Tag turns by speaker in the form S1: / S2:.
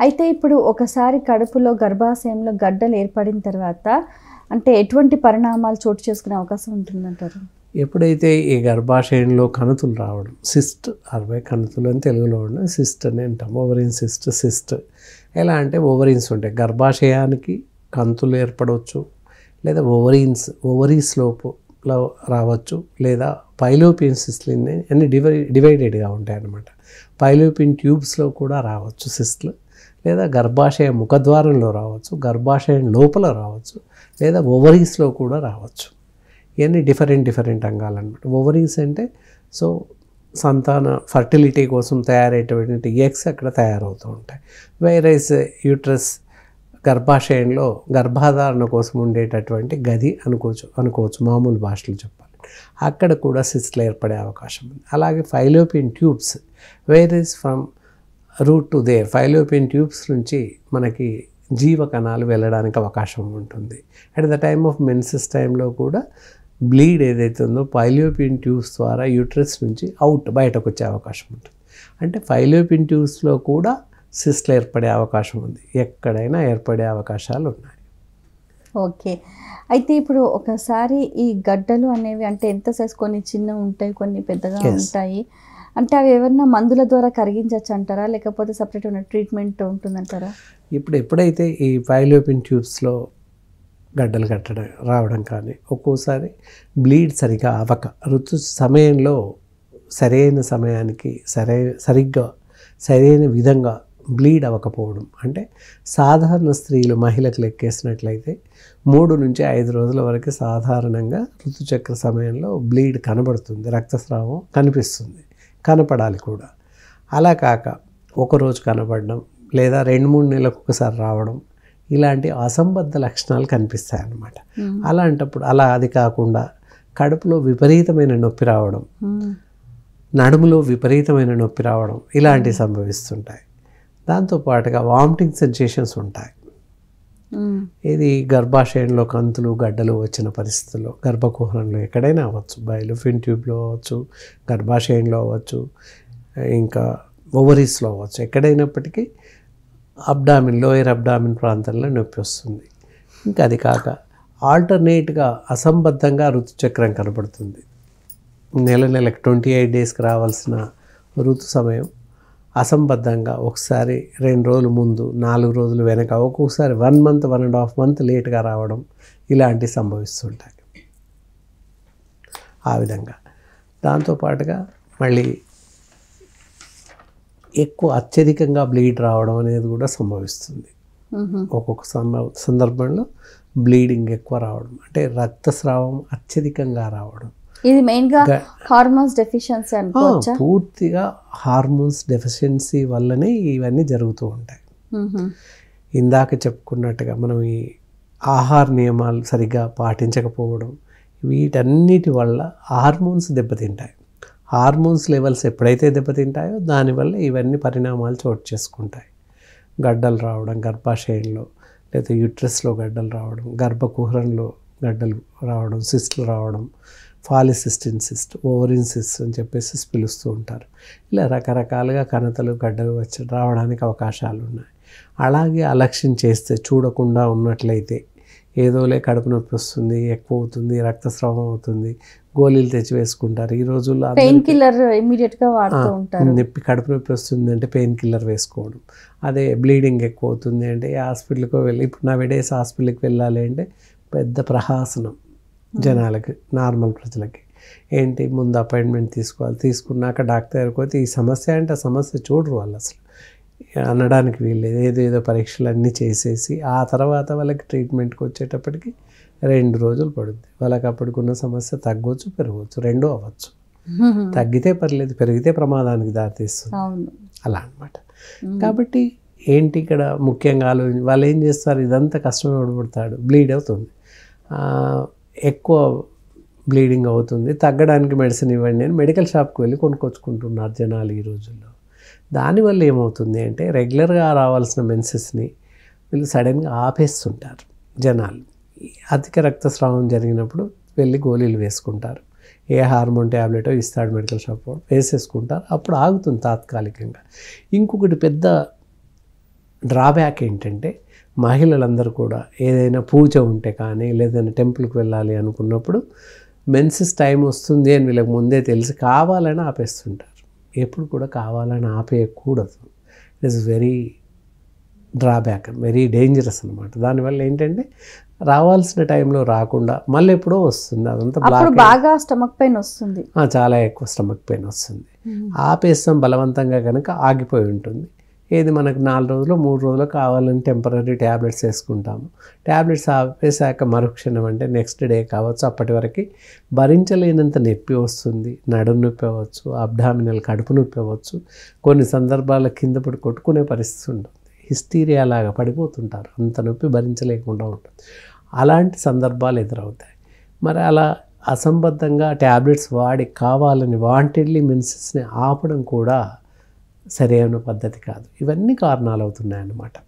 S1: అయితే ఇప్పుడు ఒకసారి కడుపులో గర్భాశయంలో గడ్డలు ఏర్పడిన తర్వాత అంటే ఎటువంటి పరిణామాలు చోటు చేసుకునే అవకాశం ఉంటుందంటారు
S2: ఎప్పుడైతే ఈ గర్భాశయంలో కణుతులు రావడం సిస్ట్ అరవై కణుతులు అని తెలుగులో ఉన్న సిస్ట్ అని అంటాం ఓవరిన్ సిస్ట్ సిస్ట్ ఎలా అంటే ఓవరిన్స్ ఉంటాయి గర్భాశయానికి కంతులు ఏర్పడవచ్చు లేదా ఓవరీన్స్ ఓవరీస్ లోపల రావచ్చు లేదా పైలోపియన్ సిస్ట్లు అన్ని డివై డివైడెడ్గా ఉంటాయి అన్నమాట పైలోపియన్ ట్యూబ్స్లో కూడా రావచ్చు సిస్ట్లు లేదా గర్భాశయ ముఖద్వారంలో రావచ్చు గర్భాశయం లోపల రావచ్చు లేదా ఓవరీస్లో కూడా రావచ్చు ఇవన్నీ డిఫరెంట్ డిఫరెంట్ అంగాలు అనమాట ఓవరీస్ అంటే సో సంతాన ఫర్టిలిటీ కోసం తయారయ్యేటువంటి ఎగ్స్ అక్కడ తయారవుతూ ఉంటాయి వైరస్ యూట్రస్ గర్భాశయంలో గర్భాధారణ కోసం ఉండేటటువంటి గది అనుకోవచ్చు అనుకోవచ్చు మామూలు భాషలో చెప్పాలి అక్కడ కూడా సిస్ట్లు ఏర్పడే అవకాశం ఉంది అలాగే fallopian tubes virus from root to there fallopian tubes నుంచి మనకి జీవ కణాలు వెళ్ళడానికి అవకాశం ఉంటుంది at the time of menses టైంలో కూడా బ్లీడ్ ఏదైతే ఉందో ఫైలోపియన్ ట్యూబ్స్ ద్వారా యూట్రస్ నుంచి అవుట్ బయటకు వచ్చే అవకాశం ఉంటుంది అంటే ఫైలోపియన్ ట్యూబ్స్లో కూడా సిస్ట్లు ఏర్పడే అవకాశం ఉంది ఎక్కడైనా ఏర్పడే అవకాశాలు ఉన్నాయి
S1: ఓకే అయితే ఇప్పుడు ఒకసారి ఈ గడ్డలు అనేవి అంటే ఎంత సైజ్ కొన్ని చిన్న ఉంటాయి కొన్ని పెద్దగా
S2: Yes.
S1: ఉంటాయి అంటే అవి ఏమన్నా మందుల ద్వారా కరిగించవచ్చు అంటారా లేకపోతే సపరేట్ ఉన్న ట్రీట్మెంట్ ఉంటుందంటారా
S2: ఇప్పుడు ఎప్పుడైతే ఈ ఫైలోపిన్ ట్యూబ్స్లో గడ్డలు కట్టడం రావడం కానీ ఒక్కోసారి బ్లీడ్ సరిగా అవక ఋతు సమయంలో సరైన సమయానికి సరై సరిగ్గా సరైన విధంగా బ్లీడ్ అవ్వకపోవడం అంటే సాధారణ స్త్రీలు మహిళకు లెక్కేసినట్లయితే మూడు నుంచి ఐదు రోజుల వరకు సాధారణంగా ఋతుచక్ర సమయంలో బ్లీడ్ కనబడుతుంది రక్తస్రావం కనిపిస్తుంది కనపడాలి కూడా అలా కాక ఒకరోజు కనపడడం లేదా రెండు మూడు నెలలకు ఒకసారి రావడం ఇలాంటి అసంబద్ధ లక్షణాలు కనిపిస్తాయి అన్నమాట
S1: మ్మ్.
S2: అలాంటప్పుడు అలా అది కాకుండా కడుపులో విపరీతమైన నొప్పి రావడం
S1: మ్మ్.
S2: నడుములో విపరీతమైన నొప్పి రావడం ఇలాంటివి సంభవిస్తుంటాయి దాంతోపాటుగా వామిటింగ్ సెన్సేషన్స్ ఉంటాయి
S1: మ్మ్.
S2: ఇది గర్భాశయంలో కంతులు గడ్డలు వచ్చిన పరిస్థితుల్లో గర్భకుహరంలో ఎక్కడైనా అవ్వచ్చు బయలుఫిన్ ట్యూబ్లో అవ్వచ్చు గర్భాశయంలో అవ్వచ్చు ఇంకా ఓవరీస్లో అవ్వచ్చు ఎక్కడైనప్పటికీ అబ్డామిన్ లోయర్ అబ్డామిన్ ప్రాంతంలో నొప్పి వస్తుంది ఇంకా అది కాక ఆల్టర్నేట్గా అసంబద్ధంగా ఋతుచక్రం కనబడుతుంది నెల నెలకు ట్వంటీ ఎయిట్ డేస్కి రావాల్సిన ఋతు సమయం అసంబద్ధంగా ఒకసారి రెండు రోజులు ముందు నాలుగు రోజులు వెనక ఒక్కొక్కసారి one month one and half month లేట్గా రావడం ఇలాంటివి సంభవిస్తుంటాయి ఆ విధంగా దాంతోపాటుగా మళ్ళీ ఎక్కువ అత్యధికంగా బ్లీడ్ రావడం అనేది కూడా సంభవిస్తుంది
S1: మ్మ్.
S2: ఒక్కొక్క సంద- సందర్భంలో బ్లీడింగ్ ఎక్కువ రావడం అంటే రక్తస్రావం అత్యధికంగా రావడం
S1: ఇది మెయిన్ గా
S2: గ-
S1: హార్మోన్స్ డెఫిషియన్సీ
S2: ఆ,
S1: అనుకోవచ్చా
S2: పూర్తిగా హార్మోన్స్ డెఫిషియన్సీ వల్లనే ఇవన్నీ జరుగుతూ ఉంటాయి
S1: మ్మ్.
S2: ఇందాక చెప్పుకున్నట్టుగా మనం ఈ ఆహార నియమాలు సరిగ్గా పాటించకపోవడం వీటన్నిటి వల్ల హార్మోన్స్ దెబ్బతింటాయి హార్మోన్స్ లెవెల్స్ ఎప్పుడైతే దెబ్బతింటాయో దానివల్ల ఇవన్నీ పరిణామాలు చోటు చేసుకుంటాయి గడ్డలు రావడం గర్భాశయంలో లేదా యూట్రస్లో గడ్డలు రావడం గర్భకుహరంలో గడ్డలు రావడం సిస్ట్లు రావడం ఫాలిసిస్టిన్ సిస్ట్ ఓవరిన్ సిస్ట్ అని చెప్పేసి పిలుస్తూ ఉంటారు ఇలా రకరకాలుగా కణతలు గడ్డలు వచ్చి రావడానికి అవకాశాలు ఉన్నాయి అలాగే అలక్ష్యం చేస్తే చూడకుండా ఉన్నట్లయితే ఏదోలే కడుపు నొప్పి వస్తుంది ఎక్కువ అవుతుంది రక్తస్రావం అవుతుంది గోళీలు తెచ్చి వేసుకుంటారు ఈ రోజుల్లో
S1: పెయిన్
S2: అందరికీ-
S1: కిల్లర్ ఇమీడియట్ గా వాడుతూ
S2: ఆ,
S1: ఉంటారు
S2: నొప్పి కడుపు నొప్పి వస్తుంది అంటే పెయిన్ కిల్లర్ వేసుకోవడం అదే బ్లీడింగ్ ఎక్కువ అవుతుంది అంటే ఏ హాస్పిటల్కి వెళ్ళి ఇప్పుడు నా విడేస్ హాస్పిటల్కి వెళ్ళాలి అంటే పెద్ద ప్రహాసనం జనాలకి నార్మల్ ప్రజలకి ఏంటి ముందు అపాయింట్మెంట్ తీసుకోవాలి తీసుకున్నాక డాక్టర్ దగ్గరికి పోతే ఈ సమస్య అంటే ఆ సమస్య చూడరు వాళ్ళు అసలు అనడానికి వీల్లేదు ఏదేదో పరీక్షలు అన్నీ చేసేసి ఆ తర్వాత వాళ్ళకి ట్రీట్మెంట్కి వచ్చేటప్పటికి రెండు రోజులు పడుద్ది వాళ్ళకి అప్పటికున్న సమస్య తగ్గవచ్చు పెరగవచ్చు రెండూ అవ్వచ్చు
S1: మ్మ్.
S2: తగ్గితే పర్లేదు పెరిగితే ప్రమాదానికి దారితీస్తుంది
S1: అవును
S2: అలా అన్నమాట కాబట్టి ఏంటి ఇక్కడ ముఖ్యంగా ఆలోచి వాళ్ళు ఏం చేస్తారు ఇదంతా కష్టమే పడతాడు బ్లీడ్ అవుతుంది ఆ, ఎక్కువ బ్లీడింగ్ అవుతుంది తగ్గడానికి మెడిసిన్ ఇవ్వండి అని మెడికల్ షాప్కి వెళ్ళి కొనుక్కొచ్చుకుంటున్నారు జనాలు ఈ రోజుల్లో దానివల్ల ఏమవుతుంది అంటే రెగ్యులర్గా రావాల్సిన మెన్సెస్ని వీళ్ళు సడన్గా ఆపేస్తుంటారు జనాలు ఈ అధిక రక్తస్రావం జరిగినప్పుడు వెళ్ళి గోళీలు వేసుకుంటారు ఏ హార్మోన్ ట్యాబ్లెటో ఇస్తాడు మెడికల్ షాప్ వాడు వేసేసుకుంటారు అప్పుడు ఆగుతుంది తాత్కాలికంగా ఇంకొకటి పెద్ద డ్రాబ్యాక్ ఏంటంటే మహిళలందరూ కూడా ఏదైనా పూజ ఉంటే కానీ లేదైనా టెంపుల్కి వెళ్ళాలి అనుకున్నప్పుడు మెన్సెస్ టైం వస్తుంది అని వీళ్ళకి ముందే తెలిసి కావాలని ఆపేస్తుంటారు ఎప్పుడు కూడా కావాలని ఆపేయకూడదు it is very drawback very dangerous అనమాట దానివల్ల ఏంటంటే రావాల్సిన టైంలో రాకుండా మళ్ళీ ఎప్పుడో వస్తుంది అదంతా
S1: అప్పుడు
S2: బ్లాక్
S1: బాగా స్టమక్ పెయిన్ వస్తుంది
S2: చాలా ఎక్కువ స్టమక్ పెయిన్ వస్తుంది ఆపేస్తాం బలవంతంగా కనుక ఆగిపోయి ఉంటుంది ఏది మనకు నాలుగు రోజులు మూడు రోజులు కావాలని టెంపరీ ట్యాబ్లెట్స్ వేసుకుంటాము ట్యాబ్లెట్స్ ఆపేసాక మరుక్షణం అంటే నెక్స్ట్ డే కావచ్చు అప్పటి వరకు భరించలేనంత నొప్పి వస్తుంది నడుము నొప్పి అవ్వచ్చు అబ్డామినల్ కడుపు నొప్పి అవ్వచ్చు కొన్ని సందర్భాల కింద పడి కొట్టుకునే పరిస్థితి ఉంటుంది హిస్టీరియా లాగా పడిపోతుంటారు అంత నొప్పి భరించలేకుండా ఉంటుంది అలాంటి సందర్భాలు ఎదురవుతాయి మరి అలా అసంబద్ధంగా ట్యాబ్లెట్స్ వాడి కావాలని వాంటెడ్లీ మెన్సెస్ని ఆపడం కూడా సరైన పద్ధతి కాదు ఇవన్నీ కారణాలు అవుతున్నాయి అన్నమాట